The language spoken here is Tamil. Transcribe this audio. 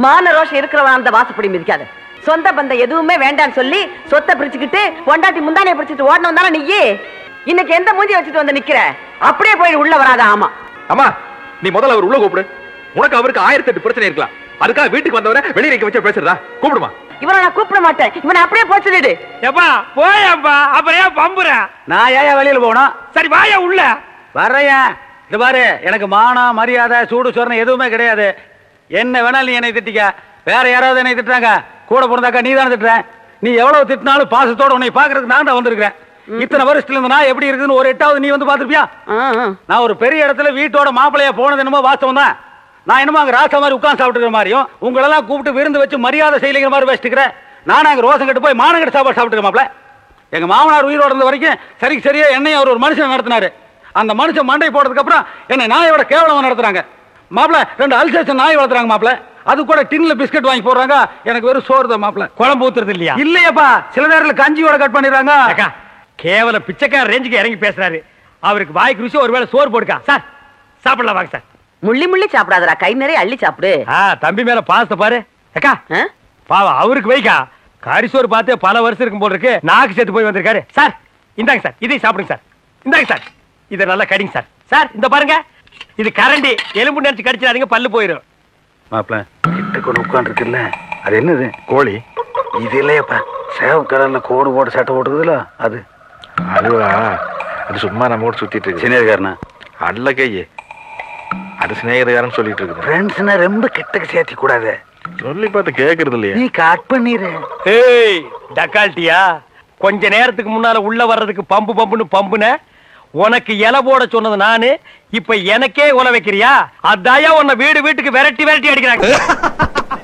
மான ரோஷம் இருக்கிறவன் அந்த வாசப்படி மிதிக்காத சொந்த பந்தம் எதுவுமே வேண்டாம்னு சொல்லி சொத்தை பிரிச்சுக்கிட்டு பொண்டாட்டி முந்தானைய பிரிச்சுட்டு ஓடணும் தானே நீயே இன்னைக்கு எந்த மூஞ்சி வச்சுட்டு வந்து நிக்கிற அப்படியே போய் உள்ள வராத ஆமா அம்மா நீ முதல்ல அவர் உள்ள கூப்பிடு உனக்கு அவருக்கு ஆயிரத்தி எட்டு பிரச்சனை இருக்கலாம் அதுக்காக வீட்டுக்கு வந்தவரை வெளியே நிக்க வச்சு பேசுறதா கூப்பிடுமா இவனை நான் கூப்பிட மாட்டேன் இவனை அப்படியே போய் சொல்லிடு எப்பா போயப்பா அப்புறம் ஏன் பம்புற நான் ஏன் வெளியில போகணும் சரி வாயா உள்ள வர்றேன் இது பாரு எனக்கு மானம் மரியாதை சூடு சொரணம் எதுவுமே கிடையாது என்ன வேணாலும் நீ என்னை திட்டிக்க வேற யாராவது என்னை திட்டுறாங்க கூட பிறந்தாக்கா நீ தானே திட்டுற நீ எவ்வளவு திட்டினாலும் பாசத்தோட உன்னை பாக்குறதுக்கு நான் தான் வந்திருக்கிறேன் இத்தனை வருஷத்துல இருந்து நான் எப்படி இருக்குதுன்னு ஒரு எட்டாவது நீ வந்து பாத்திருப்பியா நான் ஒரு பெரிய இடத்துல வீட்டோட மாப்பிள்ளைய போனது என்னமோ வாஸ்தவம் தான் நான் என்னமோ அங்க ராசா மாதிரி உட்கார்ந்து சாப்பிட்டுக்கிற மாதிரியும் உங்களெல்லாம் கூப்பிட்டு விருந்து வச்சு மரியாதை செய்யலைங்கிற மாதிரி வச்சுக்கிறேன் நான் அங்க ரோசம் கட்டு போய் மானங்கட்டு சாப்பாடு சாப்பிட்டுக்க மாப்பிள்ள எங்க மாமனார் உயிரோட இருந்த வரைக்கும் சரிக்கு சரியா என்னையும் அவர் ஒரு மனுஷன் நடத்தினாரு அந்த மனுஷன் மண்டை போட்டதுக்கு அப்புறம் என்ன நாயோட கேவலமா நடத்துறாங்க மாப்பிள்ள ரெண்டு அல்சேஷன் நாய் வளர்த்துறாங்க மாப்பிள்ள அது கூட டின்ல பிஸ்கட் வாங்கி போடுறாங்க எனக்கு வெறும் சோறு தான் மாப்பிள்ள குழம்பு ஊத்துறது இல்லையா இல்லையப்பா சில நேரத்துல கஞ்சியோட கட் பண்ணிடுறாங்க அக்கா கேவல பிச்சைக்கார ரேஞ்சுக்கு இறங்கி பேசுறாரு அவருக்கு வாய்க்கு ருசி ஒருவேளை சோறு போடுக்கா சார் சாப்பிடலாம் வாங்க சார் முள்ளி முள்ளி சாப்பிடாதடா கை நிறைய அள்ளி சாப்பிடு ஆ தம்பி மேல பாசத்தை பாரு அக்கா ஆ? பாவம் அவருக்கு வைக்கா கரிசோறு பார்த்து பல வருஷம் இருக்கும் போல இருக்கு நாக்கு செத்து போய் வந்திருக்காரு சார் இந்தாங்க சார் இதையும் சாப்பிடுங்க சார் இந்தாங்க சார் இதை நல்லா கடிங்க சார் சார் இந்த பாருங்க இது கரண்டி எலும்பு நினைச்சு கடிச்சிடாதீங்க பல்லு போயிடும் மாப்பிள்ள கிட்ட கொண்டு உட்காந்துருக்குல்ல அது என்னது கோழி இது இல்லையப்பா சேவ் கலர்ல கோடு போட்டு சட்டை போட்டுறதுல அது அதுவா அது சும்மா நம்ம கூட சுத்திட்டு இருக்கு சின்னதுக்காரனா அல்ல கையே அது சிநேகிதக்காரன் சொல்லிட்டு இருக்குது ஃப்ரெண்ட்ஸ்னா ரொம்ப கிட்டக்கு சேர்த்தி கூடாது சொல்லி பார்த்து கேக்குறது இல்லையா நீ கட் பண்ணிரு ஏய் டக்கால்ட்டியா கொஞ்ச நேரத்துக்கு முன்னால உள்ள வர்றதுக்கு பம்பு பம்புன்னு பம்புன உனக்கு இலை போட சொன்னது நானு இப்ப எனக்கே உல வைக்கிறியா அதாயா உன்னை வீடு வீட்டுக்கு விரட்டி விரட்டி அடிக்கிறாங்க